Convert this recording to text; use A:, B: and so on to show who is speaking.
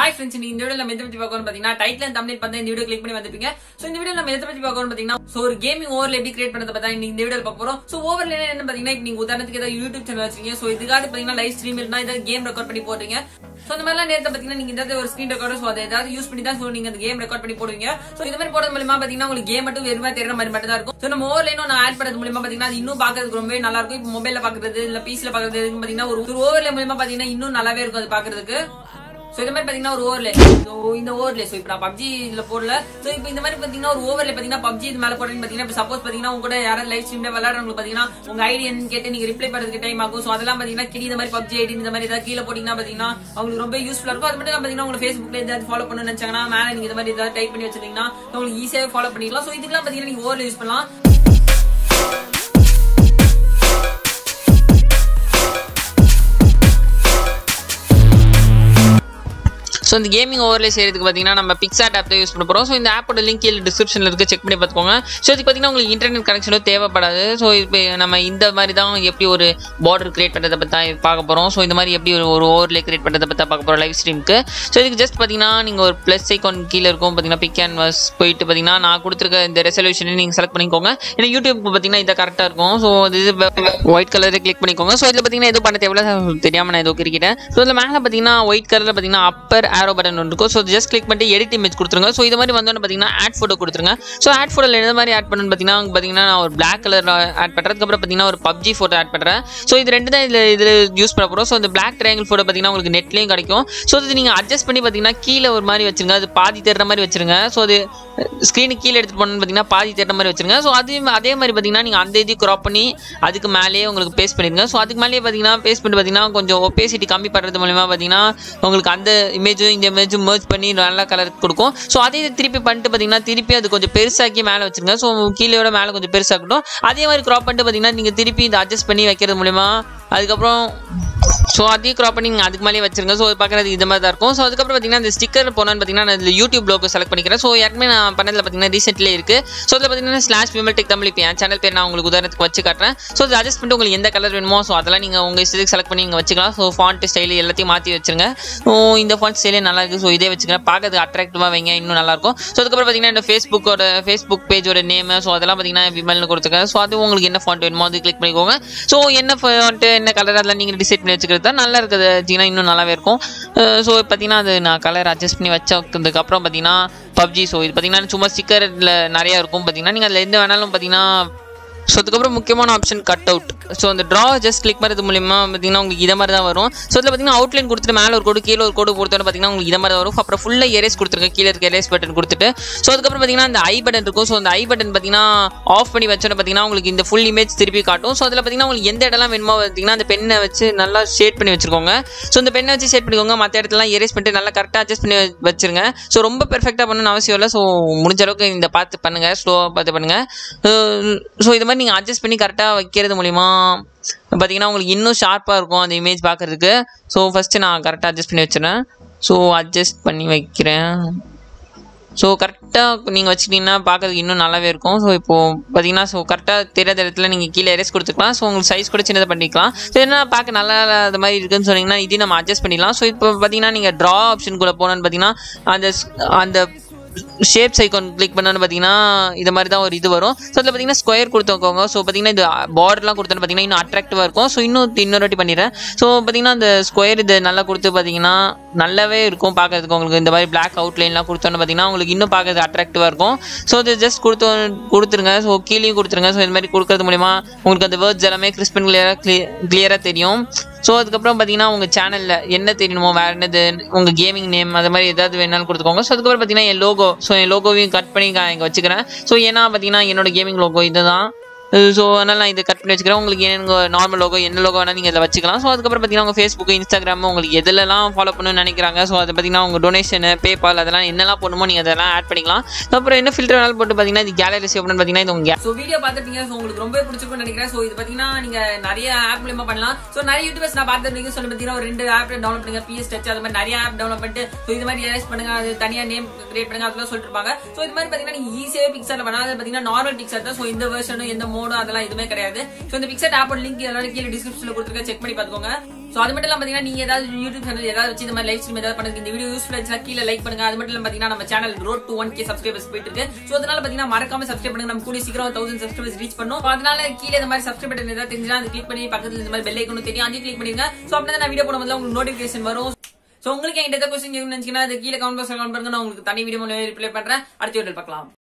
A: hi friends நீங்க இந்த video நம்ம எதை பத்தி பார்க்கணும் பாத்தீங்கன்னா டைட்டில் தமிழ் பண்ண இந்த வீடியோ கிளிக் பண்ணி வந்திருப்பீங்க சோ இந்த வீடியோ நம்ம எதை பத்தி பார்க்கணும் பாத்தீங்கன்னா சோ ஒரு கேமிங் ஓவர்ல எப்படி கிரியேட் பண்றத பத்தி இந்த வீடியோ பார்க்க போறோம் சோ ஓவர்ல என்ன பாத்தீங்கன்னா இப்ப நீங்க உதாரணத்துக்கு ஏதாவது யூடியூப் சேனல் வச்சிருக்கீங்க சோ இதுக்காக பாத்தீங்கன்னா லைவ் ஸ்ட்ரீம் இல்லனா ஏதாவது கேம் ரெக்கார்ட் பண்ணி போடுறீங்க சோ அந்த மாதிரிலாம் நேரத்தை பாத்தீங்கன்னா நீங்க ஏதாவது ஒரு ஸ்கிரீன் ரெக்கார்டர் சோ அதை ஏதாவது யூஸ் பண்ணி தான் சோ நீங்க அந்த கேம் ரெக்கார்ட் பண்ணி போடுவீங்க சோ இந்த மாதிரி போடுறது மூலமா பாத்தீங்கன்னா உங்களுக்கு கேம் மட்டும் வெறுமா தெரியற மாதிரி மட்டும் தான் இருக்கும் சோ நம்ம ஓவர்ல நான் ஆட் பண்றது மூலமா பாத்தீங்கன்னா அது இன்னும் பாக்குறதுக்கு ரொம்பவே நல்லா இருக்கும் இப்போ மொபைல்ல பாக்குறது இல்ல பிசில பாக்குறது எதுக்கு பாத்தீங்கன்னா ஒரு ஓவர்ல மூலமா பாத்தீங்கன்னா இன்னும் நல்லாவே இருக்கும் அது பாக்குறதுக்கு சோ இந்த மாதிரி பாத்தீங்கன்னா ஒரு ஓவர்லே சோ இந்த ஓவர்லே சோ இப்போ நான் பப்ஜி இதுல போடல சோ இப்போ இந்த மாதிரி பாத்தீங்கன்னா ஒரு ஓவர்ல பாத்தீங்கன்னா பப்ஜி இது மேல போடுறீங்க பாத்தீங்கன்னா இப்போ சப்போஸ் பாத்தீங்கன்னா உங்க கூட யாராவது லைவ் ஸ்ட்ரீம்ல விளையாடுறவங்களுக்கு பாத்தீங்கன்னா உங்க ஐடி என்னன்னு கேட்டு நீங்க ரிப்ளை பண்றதுக்கு டைம் ஆகும் சோ அதெல்லாம் பாத்தீங்கன்னா கிடி இந்த மாதிரி பப்ஜி ஐடி இந்த மாதிரி ஏதாவது கீழே போட்டீங்கன்னா பாத்தீங்கன்னா அவங்களுக்கு ரொம்ப யூஸ்ஃபுல்லா இருக்கும் அது மட்டும் இல்லாம பாத்தீங்கன்னா உங்களுக்கு ஃபேஸ்புக்ல ஏதாவது ஃபாலோ பண்ணணும்னு நினைச்சாங்கன்னா மேல நீங்க இந்த மாதிரி ஏதாவது டைப் பண்ணி வச்சிருந்தீங்கன்னா உங்களுக்கு ஈஸியாவே ஃபாலோ பண்ணிக்கலாம் சோ இதுக்கெல்லாம் பாத்தீங்கன்னா நீங்க ஓவர்ல யூஸ் பண்ணலாம் ஸோ இந்த கேமிங் ஓவர்லே செய்யறதுக்கு பார்த்தீங்கன்னா நம்ம பிக்சாட் ஆப் தான் யூஸ் பண்ண போகிறோம் ஸோ இந்த ஆப்போட லிங்க் கீழே டிஸ்கிரிப்ஷனில் இருக்கு செக் பண்ணி பார்த்துக்கோங்க ஸோ இதுக்கு பார்த்தீங்கன்னா உங்களுக்கு இன்டர்நெட் கனெக்ஷனும் தேவைப்படாது ஸோ இப்போ நம்ம இந்த மாதிரி தான் எப்படி ஒரு பார்டர் கிரியேட் பண்ணுறதை பற்றி தான் பார்க்க போகிறோம் ஸோ இந்த மாதிரி எப்படி ஒரு ஒரு ஓவர்லே கிரியேட் பண்ணுறதை பற்றி பார்க்க போகிறோம் லைவ் ஸ்ட்ரீமுக்கு ஸோ இதுக்கு ஜஸ்ட் பார்த்தீங்கன்னா நீங்கள் ஒரு ப்ளஸ் ஐக்கான் கீழே இருக்கும் பார்த்தீங்கன்னா பிக் கேன்வாஸ் போயிட்டு பார்த்தீங்கன்னா நான் கொடுத்துருக்க இந்த ரெசல்யூஷனை நீங்கள் செலக்ட் பண்ணிக்கோங்க ஏன்னா யூடியூப் பார்த்தீங்கன்னா இதை கரெக்டாக இருக்கும் ஸோ இது ஒயிட் கலரை கிளிக் பண்ணிக்கோங்க ஸோ இதில் பார்த்தீங்கன்னா எதுவும் பண்ண தேவையில்ல தெரியாமல் நான் ஏதோ கிரிக்கிட்டேன் ஸோ இதில் மேலே பார்த்தீங்கன்னா ஒயிட் கலரில் பார்த்தீங்கன்னா அப்பர் ஆரோ பட்டன் ஒன்று இருக்கும் ஸோ ஜஸ்ட் கிளிக் பண்ணிட்டு எடிட் இமேஜ் கொடுத்துருங்க ஸோ இது மாதிரி வந்தோன்னு பார்த்தீங்கன்னா ஆட் ஃபோட்டோ கொடுத்துருங்க ஸோ ஆட் ஃபோட்டோவில் எந்த மாதிரி ஆட் பண்ணணும்னு பார்த்தீங்கன்னா பார்த்தீங்கன்னா நான் ஒரு பிளாக் கலர் ஆட் பண்ணுறேன் அதுக்கப்புறம் பார்த்தீங்கன்னா ஒரு பப்ஜி ஃபோட்டோ ஆட் பண்ணுறேன் ஸோ இது ரெண்டு தான் இதில் இதில் யூஸ் பண்ண போகிறோம் ஸோ இந்த பிளாக் ட்ரையாங்கிள் ஃபோட்டோ பார்த்தீங்கன்னா உங்களுக்கு நெட்லேயும் கிடைக்கும் ஸோ இது நீங்கள் அட்ஜஸ்ட் பண்ணி பார்த்தீங்கன்னா கீழே ஒரு மாதிரி வச்சிருங்க அது பாதி தெரிற மாதிரி வச்சிருங்க ஸோ அது ஸ்க்ரீனுக்கு கீழே எடுத்துகிட்டு போகணும்னு பார்த்தீங்கன்னா பாதி தெரிற மாதிரி வச்சிருங்க ஸோ அதே அதே மாதிரி பார்த்தீங்கன்னா நீங்கள் அந்த இது க்ராப் பண்ணி அதுக்கு மேலேயே உங்களுக்கு பேஸ்ட் பண்ணிடுங்க ஸோ அதுக்கு மேலேயே பார்த்தீங்கன்னா பேஸ்ட் பண்ணி பார்த்தீங்கன்னா கொஞ்சம் ஒப்பேசிட்டி கம்மி பண்ணுறது மூலிமா பார்த்தீங்கன்னா உங்களுக்கு அந்த இமேஜும் இந்த இமேஜும் merge பண்ணி நல்ல கலர் கொடுக்கும் ஸோ அதே இது திருப்பி பண்ணிட்டு பார்த்தீங்கன்னா திருப்பி அது கொஞ்சம் பெருசாக்கி மேலே வச்சிருங்க ஸோ கீழேயோட மேலே கொஞ்சம் பெருசாக்கட்டும் அதே மாதிரி க்ராப் பண்ணிட்டு பார்த்தீங்கன்னா நீங்கள் திருப்பி இதை அட்ஜஸ்ட் பண்ணி வைக்கிறது மூலிமா அதுக்கப்புறம் ஸோ அதையும் க்ராப் பண்ணி நீங்கள் அதுக்கு மேலேயே வச்சிருங்க ஸோ பார்க்குறது இது மாதிரி தான் இருக்கும் ஸோ அதுக்கப்புறம் பார்த்தீங்கன்னா இந்த ஸ்டிக்கர் போனோன்னு பார்த்தீங்கன்னா நான் இதில் யூடியூப் லோகோ செலக்ட் பண்ணிக்கிறேன் ஸோ ஏற்கனவே நான் பண்ணதில் பார்த்தீங்கன்னா ரீசெண்ட்லேயே இருக்குது ஸோ அதில் பார்த்தீங்கன்னா ஸ்லாஷ் விமல் டெக் தமிழ் இப்போ என் சேனல் பேர் நான் உங்களுக்கு உதாரணத்துக்கு வச்சு காட்டுறேன் ஸோ அது அட்ஜஸ்ட் பண்ணிட்டு உங்களுக்கு எந்த கலர் வேணுமோ ஸோ அதெல்லாம் நீங்கள் உங்கள் இஷ்டத்துக்கு செலக்ட் பண்ணி நீங்கள் வச்சுக்கலாம் ஸோ ஃபாண்ட் ஸ்டைல் எல்லாத்தையும் மாற்றி வச்சிருங்க ஸோ இந்த ஃபாண்ட் ஸ்டைலே நல்லா இருக்குது ஸோ இதே வச்சுக்கிறேன் பார்க்கறதுக்கு அட்ராக்டிவாக வைங்க இன்னும் நல்லாயிருக்கும் ஸோ அதுக்கப்புறம் பார்த்தீங்கன்னா இந்த ஃபேஸ்புக்கோட ஃபேஸ்புக் பேஜோட நேம் ஸோ அதெல்லாம் பார்த்தீங்கன்னா விமல்னு கொடுத்துருக்கேன் ஸோ அது உங்களுக்கு என்ன ஃபாண்ட் வேணுமோ அது கிளிக் பண்ணிக்கோங்க ஸோ என்ன ஃபாண்ட் என்ன கலர் அதெல்லாம் நீங்கள் டிசைட் பண்ணி வச்சுக்கிறது தான் நல்லா இருக்குது வச்சிங்கன்னா இன்னும் நல்லாவே இருக்கும் ஸோ பார்த்தீங்கன்னா அது நான் கலர் அட்ஜஸ்ட் பண்ணி வச்சதுக்கப்புறம் பார்த்தீங்கன்னா பப்ஜி ஸோ இது பார்த்தீங்கன்னா சும்மா ஸ்டிக்கரில் நிறையா இருக்கும் பார்த்தீங்கன்னா நீங்கள் அதில் எந்த வேணாலும் பார்த்தீங்கன்னா ஸோ அதுக்கப்புறம் முக்கியமான ஆப்ஷன் கட் அவுட் ஸோ அந்த ட்ரா ஜஸ்ட் கிளிக் பண்ணுறது மூலியமா பார்த்தீங்கன்னா உங்களுக்கு இதை மாதிரி தான் வரும் ஸோ அதில் பார்த்தீங்கன்னா அவுட்லைன் கொடுத்துட்டு மேலே ஒரு கோடு கீழே ஒரு கோடு கொடுத்தோன்னு பார்த்தீங்கன்னா உங்களுக்கு இதை மாதிரி தான் வரும் அப்புறம் ஃபுல்லாக எரேஸ் கொடுத்துருங்க கீழே இருக்க எரேஸ் பட்டன் கொடுத்துட்டு ஸோ அதுக்கப்புறம் பார்த்தீங்கன்னா அந்த ஐ பட்டன் இருக்கும் ஸோ அந்த ஐ பட்டன் பார்த்தீங்கன்னா ஆஃப் பண்ணி வச்சோன்னு பார்த்தீங்கன்னா உங்களுக்கு இந்த ஃபுல் இமேஜ் திருப்பி காட்டும் ஸோ அதில் பார்த்தீங்கன்னா உங்களுக்கு எந்த இடம்லாம் வேணுமோ பார்த்தீங்கன்னா அந்த பெண்ணை வச்சு நல்லா ஷேட் பண்ணி வச்சிருக்கோங்க ஸோ இந்த பெண்ணை வச்சு ஷேட் பண்ணிக்கோங்க மற்ற இடத்துலாம் எரேஸ் பண்ணிட்டு நல்லா கரெக்டாக அட்ஜஸ்ட் பண்ணி வச்சிருங்க ஸோ ரொம்ப பெர்ஃபெக்டாக பண்ணணும்னு அவசியம் இல்லை ஸோ முடிஞ்ச அளவுக்கு இந்த பார்த்து பண்ணுங்கள் ஸ்லோவாக பார்த்து பண்ணுங்கள் ஸோ இது மாதிரி நீங்கள் அட்ஜஸ்ட் பண்ணி கரெக்டாக வைக்கிறது மூலிமா பார்த்தீங்கன்னா உங்களுக்கு இன்னும் ஷார்ப்பாக இருக்கும் அந்த இமேஜ் பார்க்குறதுக்கு ஸோ ஃபஸ்ட்டு நான் கரெக்டாக அட்ஜஸ்ட் பண்ணி வச்சுறேன் ஸோ அட்ஜஸ்ட் பண்ணி வைக்கிறேன் ஸோ கரெக்டாக நீங்கள் வச்சுக்கிட்டிங்கன்னா பார்க்கறதுக்கு இன்னும் நல்லாவே இருக்கும் ஸோ இப்போது பார்த்தீங்கன்னா ஸோ கரெக்டாக தெரியாத இடத்துல நீங்கள் கீழே எரேஸ் கொடுத்துக்கலாம் ஸோ உங்களுக்கு சைஸ் கூட சின்னதாக பண்ணிக்கலாம் ஸோ என்ன பார்க்க நல்லா அது மாதிரி இருக்குன்னு சொன்னீங்கன்னா இதையும் நம்ம அட்ஜஸ்ட் பண்ணிக்கலாம் ஸோ இப்போ பார்த்தீங்கன்னா நீங்கள் ட்ரா ஆப்ஷன் கூட போனோன்னு பார்த்தீங்கன்னா அந்த அந்த ஷேப்ஸ் ஐக்கான் கிளிக் பண்ணோன்னு பார்த்தீங்கன்னா இது மாதிரி தான் ஒரு இது வரும் ஸோ அதில் பார்த்தீங்கன்னா ஸ்கொயர் கொடுத்துக்கோங்க ஸோ பார்த்தீங்கன்னா இது பார்டர்லாம் கொடுத்தோன்னு பார்த்தீங்கன்னா இன்னும் அட்ராக்டிவாக இருக்கும் ஸோ இன்னும் இன்னொரு வாட்டி பண்ணிடுறேன் ஸோ பார்த்தீங்கன்னா அந்த ஸ்கொயர் இது நல்லா கொடுத்து பார்த்தீங்கன்னா நல்லாவே இருக்கும் பார்க்கறதுக்கு உங்களுக்கு இந்த மாதிரி பிளாக் அவுட்லைன்லாம் கொடுத்தோன்னு பார்த்தீங்கன்னா உங்களுக்கு இன்னும் பார்க்கறது அட்ராக்டிவாக இருக்கும் ஸோ இது ஜஸ்ட் கொடுத்து கொடுத்துருங்க ஸோ கீழேயும் கொடுத்துருங்க ஸோ இந்த மாதிரி கொடுக்கறது மூலிமா உங்களுக்கு அந்த வேர்ட்ஸ் எல்லாமே கிறிஸ்பன் கிளியராக கிளியராக தெரியும் ஸோ அதுக்கப்புறம் பார்த்தீங்கன்னா உங்கள் சேனலில் என்ன தெரியணுமோ வேறு என்னது உங்கள் கேமிங் நேம் அது மாதிரி ஏதாவது வேணாலும் கொடுத்துக்கோங்க ஸோ அதுக்கப்புறம் பார்த்தீங்கன்னா என் லோகோ ஸோ என் லோகோவையும் கட் பண்ணி நான் இங்கே வச்சுக்கிறேன் ஸோ ஏன்னா பார்த்தீங்கன்னா என்னோட கேமிங் லோகோ இதுதான் ஸோ அதனால் நான் இதை கட் பண்ணி வச்சுக்கிறேன் உங்களுக்கு என்ன நார்மல் லோகோ என்ன லோகோ வேணால் நீங்கள் இதில் வச்சுக்கலாம் ஸோ அதுக்கப்புறம் பார்த்தீங்கன்னா உங்கள் ஃபேஸ்புக் இன்ஸ்டாகிராம் உங்களுக்கு எதுலலாம் ஃபாலோ பண்ணணும்னு நினைக்கிறாங்க ஸோ அதை பார்த்தீங்கன்னா உங்கள் டொனேஷன் பேபால் அதெல்லாம் என்னெல்லாம் பண்ணுமோ நீங்கள் அதெல்லாம் ஆட் பண்ணிக்கலாம் அப்புறம் என்ன ஃபில்டர் வேணாலும் போட்டு பார்த்தீங்கன்னா இது கேலரி சேவ் பண்ணு பார்த்தீங்கன்னா இது உங்கள் ஸோ வீடியோ பார்த்துருப்பீங்க ஸோ உங்களுக்கு ரொம்ப பிடிச்சிருக்கும்னு நினைக்கிறேன் ஸோ இது பார்த்தீங்கன்னா நீங்கள் நிறைய ஆப் மூலியமா பண்ணலாம் ஸோ நிறைய யூடியூபர்ஸ் நான் பார்த்துருந்தீங்க சொல்லி பார்த்தீங்கன்னா ஒரு ரெண்டு ஆப் டவுன்லோட் பண்ணுங்க பிஎஸ் டச் அது மாதிரி நிறைய ஆப் டவுன்லோட் பண்ணிட்டு ஸோ இது மாதிரி எரேஸ் பண்ணுங்க அது தனியாக நேம் கிரியேட் பண்ணுங்க அதெல்லாம் சொல்லிட்டு இருப்பாங்க ஸோ இது மாதிரி பார்த்தீங்கன்னா நீங்கள் ஈஸியாகவே பிக்சரில் பண்ணாத பார்த்தீங்கன்னா நார்மல் பிக்சர் தான் ஸோ இந்த வெர்ஷனும் எந்த மோட் மோடு அதெல்லாம் எதுவுமே கிடையாது ஸோ இந்த பிக்சட் ஆப்போட லிங்க் எல்லாரும் கீழே டிஸ்கிரிப்ஷன்ல கொடுத்துருக்க செக் பண்ணி பார்த்துக்கோங்க ஸோ அது மட்டும் இல்லாம பாத்தீங்கன்னா நீங்க ஏதாவது யூடியூப் சேனல் ஏதாவது வச்சு இந்த மாதிரி லைவ் ஸ்ட்ரீம் ஏதாவது பண்ணுங்க இந்த வீடியோ யூஸ்ஃபுல் ஆச்சுன்னா கீழே லைக் பண்ணுங்க அது மட்டும் இல்லாம பாத்தீங்கன்னா நம்ம channel road to one K subscribers போயிட்டு இருக்கு ஸோ அதனால பாத்தீங்கன்னா மறக்காம சப்ஸ்கிரைப் பண்ணுங்க நம்ம கூடிய சீக்கிரம் தௌசண்ட் சப்ஸ்கிரைபர்ஸ் ரீச் பண்ணும் So அதனால கீழே இந்த மாதிரி சப்ஸ்கிரைப் பட்டன் ஏதாவது தெரிஞ்சா அது கிளிக் பண்ணி பக்கத்துல இந்த மாதிரி பெல் ஐக்கனும் தெரியும் அதையும் கிளிக் பண்ணிருங்க ஸோ அப்படின்னா நான் வீடியோ போடும்போது உங்களுக்கு நோட்டிபிகேஷன் வரும் சோ உங்களுக்கு என்கிட்ட ஏதாவது கொஸ்டின் நினைச்சீங்கன்னா அது கீழே கமெண்ட் பாக்ஸ்ல கமெண்ட் பண்ணுங்க நான் உங்களுக்கு தனி வீடியோ மூலம் ரிப்ளை பண்றேன் அடுத்த வீடியோ பார்க்கலாம்